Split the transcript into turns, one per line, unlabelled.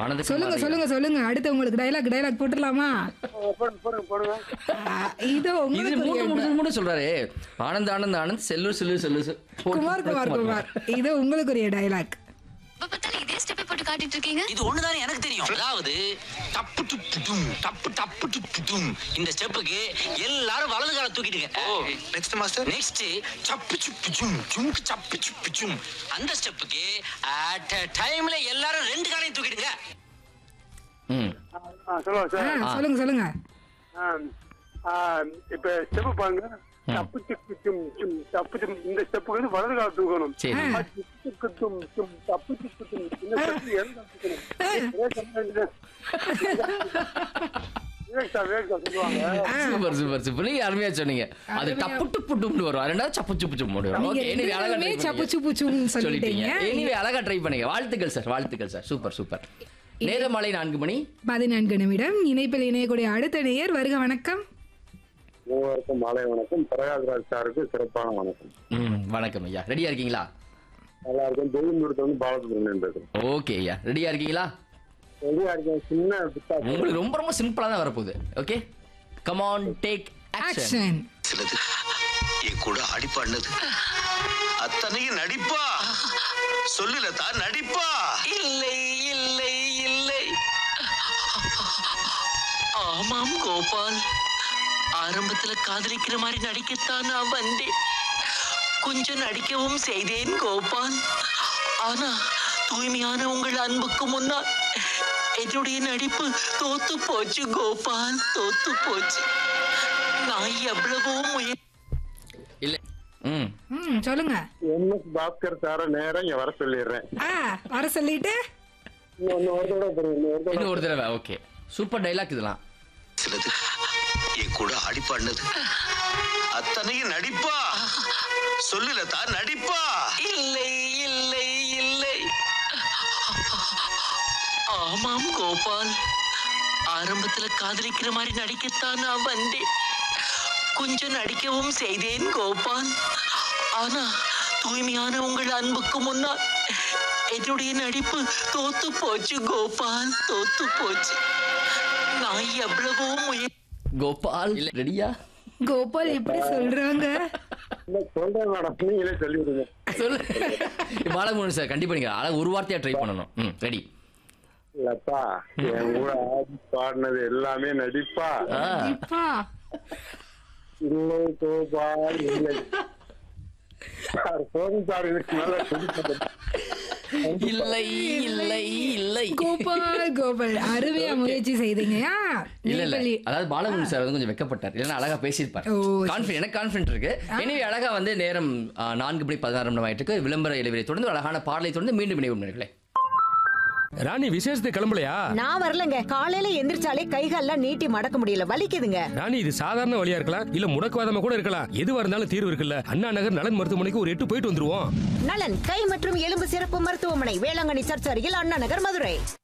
ஆனந்த
சொல்லுங்க சொல்லுங்க சொல்லுங்க அடுத்து உங்களுக்கு டைலாக் டைலாக் போட்டுடலாமா
போடுங்க போடுங்க போடுங்க
ஆ, இது
இது
உங்களுக்கு
மூணு மூணு மூணு சொல்றாரு ஆனந்த் ஆனந்த் ஆனந்த் செல்லு செல்லு செல்லு செ- போ-
குமார் குமார் குமார் இது உங்களுக்குரிய டைலாக்
இப்ப பார்த்தாலும் இதே ஸ்டெப்பை போட்டு காட்டிட்டு இருக்கீங்க
இது ஒண்ணுதானே எனக்கு தெரியும் அதாவது டப்பு டுப்பு டும் டப்பு டப்பு டுப்பு டும் இந்த ஸ்டெப்புக்கு எல்லாரும் வலது கால தூக்கிடுங்க நெக்ஸ்ட் மாஸ்டர் நெக்ஸ்ட் சப்பு சுப்பு ஜும் ஜும்க்கு சப்பு சுப்பு ஜும் அந்த ஸ்டெப்புக்கு அட் டைம்ல எல்லாரும் ரெண்டு காலையும் தூக்கிடுங்க
ம்
ஆ, சொல்லுங்க
ஆ,
சார்
சொல்லுங்க சொல்லுங்க
ஆ, ஆ, இப்ப ஸ்டெப் பாருங்க தப்பு சிக்கு சும் சும் தப்பு சும் இந்த ஸ்டெப்புக்கு வந்து வலது கால தூக்கணும்
சரி
ஆ, சிக்கு சிக்கு சும் சும் தப்பு சிக்கு சும் இந்த ஸ்டெப் எந்த தூக்கணும் விவேக் சார் விவேக் சார் சொல்லுவாங்க
சூப்பர் சூப்பர் சூப்பர் நீங்க அருமையா சொன்னீங்க அது டப்பு டுப்பு டும்னு வரும் ரெண்டாவது சப்பு சுப்பு சும் வரும்
நீங்க
ஓகே எனிவே அழகா
ரெண்டுமே
try
சப்பு
பண்ணீங்க.
சுப்பு சும்னு
சொல்லிட்டீங்க
சொல்லிட்டீங்க
எனிவே அழகா ட்ரை பண்ணுங்க வாழ்த்துக்கள் சார் வாழ்த்துக்கள் சார் சூப்பர் சூப்பர் நேரம் மாலை நான்கு மணி
பதினான்கு நிமிடம் இணைப்பில் இணையக்கூடிய அடுத்த நேயர் வருக வணக்கம்
மூவருக்கும் மாலை வணக்கம் பிரகாஷ்ராஜ் சாருக்கு சிறப்பான வணக்கம்
ம் வணக்கம் ஐயா ரெடியா இருக்கீங்களா
நல்லா இருக்கும் தொழில்நுட்பம் வந்து பாலசுப்ரமணியன் பேசுறேன்
ஓகே ஐயா ரெடியா இருக்கீங்களா
ரெடியா இருக்கேன் சின்ன பித்தா
உங்களுக்கு ரொம்ப ரொம்ப சிம்பிளா தான் வரப்போகுது okay come on take action
action
சிலது என் கூட அடிப்பாடுனது அத்தனையும் நடிப்பா சொல்லுல தான் நடிப்பா இல்லை இல்லை இல்லை ஆமாம் கோபால் ஆரம்பத்துல காதலிக்கிற மாதிரி நடிக்கத்தான் நான் வந்தேன் கொஞ்சம் நடிக்கவும் செய்தேன் கோபால் ஆனா தூய்மையான உங்கள் அன்புக்கு முன்னால் என்னுடைய நடிப்பு தோத்து போச்சு கோபால் தோத்து போச்சு நான் எவ்வளவோ முயற்சி
இல்ல ம்
ம் சொல்லுங்க
எம் எஸ் பாஸ்கர் சார நேரம் இங்க வர சொல்லிடுறேன்
ஆ வர சொல்லிட்டு
இன்னொன்னு ஒரு தடவை போடுங்க, இன்னொரு தடவை.
இன்னும் ஒரு தடவை ஓகே சூப்பர் டைலாக் இதெல்லாம்
சிலது என் கூட அடிப்பாடுனது அத்தனையும் நடிப்பா சொல்லுல தான் நடிப்பா இல்லை இல்லை இல்லை ஆமாம் கோபால் ஆரம்பத்துல காதலிக்கிற மாதிரி நடிக்கத்தான் நான் வந்தேன் கொஞ்சம் நடிக்கவும் செய்தேன் கோபால் ஆனா தூய்மையான உங்கள் அன்புக்கு முன்னால் என்னுடைய நடிப்பு தோத்து போச்சு கோபால் தோத்து போச்சு நான் எவ்வளவோ முயற்சி
கோபால் ரெடியா
கோபால் எப்படி சொல்றாங்க
இல்ல, சொல்றேன் மேடம் நீங்களே சொல்லிடுங்க
சொல்லு பாலகுமாரன் சார் கண்டிப்பா நீங்க அழகா ஒரு வார்த்தையா ட்ரை பண்ணணும் ம் ரெடி
லதா என் கூட ஆடி பாடினது எல்லாமே நடிப்பா
இப்பா
இல்லை கோபால் இல்லை சார் போதும் சார் இதுக்கு மேல சொல்லிட்டு
இல்லை இல்லை இல்லை
கோபால் கோபால் அருமையா முயற்சி செய்தீங்கயா
இல்ல இல்ல
நெய்வேலி.
அதாவது பாலகுமாரன் சார் வந்து கொஞ்சம் வெக்கப்பட்டார் இல்லைன்னா அழகா பேசியிருப்பார்
ஓ, சரி.
கான்ஃபிடன்ட் எனக்கு கான்ஃபிடன்ட் இருக்கு எனவே அழகா வந்து நேரம் ஆ, நான்கு மணி பதினாறு நிமிடம் ஆயிட்டு இருக்கு. விளம்பர இடைவெளி தொடர்ந்து ஒரு அழகான பாடலை தொடர்ந்து மீண்டும் இணைவு நேர்களே
ராணி விசேஷத்துக்கு கிளம்பலையா
நான் வரலங்க காலையில எந்திரிச்சாலே கைகால்லாம் நீட்டி மடக்க முடியல வலிக்குதுங்க
ராணி இது சாதாரண வழியா இருக்கலாம் இல்ல முடக்குவாதமா கூட இருக்கலாம் எதுவா இருந்தாலும் தீர்வு இருக்குல்ல அண்ணா நகர் நலன் மருத்துவமனைக்கு ஒரு எட்டு போயிட்டு வந்துருவோம்
நலன் கை மற்றும் எலும்பு சிறப்பு மருத்துவமனை வேளாங்கண்ணி சர்ச் அருகில் அண்ணா நகர் மதுரை